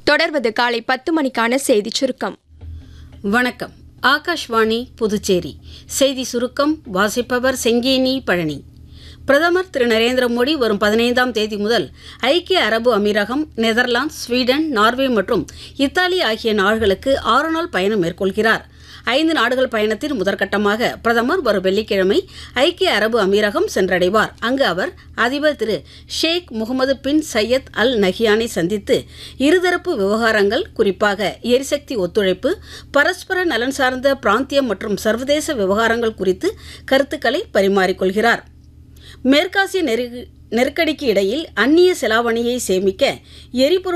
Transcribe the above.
தொடர்வது காலை பத்து மணிக்கான செய்திச் சுருக்கம் வணக்கம் ஆகாஷ்வாணி புதுச்சேரி செய்தி சுருக்கம் வாசிப்பவர் செங்கேனி பழனி பிரதமர் திரு நரேந்திர மோடி வரும் பதினைந்தாம் தேதி முதல் ஐக்கிய அரபு அமீரகம் நெதர்லாந்து ஸ்வீடன் நார்வே மற்றும் இத்தாலி ஆகிய நாடுகளுக்கு ஆறு நாள் பயணம் மேற்கொள்கிறார் ஐந்து நாடுகள் பயணத்தின் முதற்கட்டமாக பிரதமர் வரும் வெள்ளிக்கிழமை ஐக்கிய அரபு அமீரகம் சென்றடைவார் அங்கு அவர் அதிபர் திரு ஷேக் முகமது பின் சையத் அல் நஹியானை சந்தித்து இருதரப்பு விவகாரங்கள் குறிப்பாக எரிசக்தி ஒத்துழைப்பு பரஸ்பர நலன் சார்ந்த பிராந்திய மற்றும் சர்வதேச விவகாரங்கள் குறித்து கருத்துக்களை பரிமாறிக்கொள்கிறார் மேற்காசிய நெரு நெருக்கடிக்கு இடையில் அந்நிய செலாவணியை சேமிக்க எரிபொருள்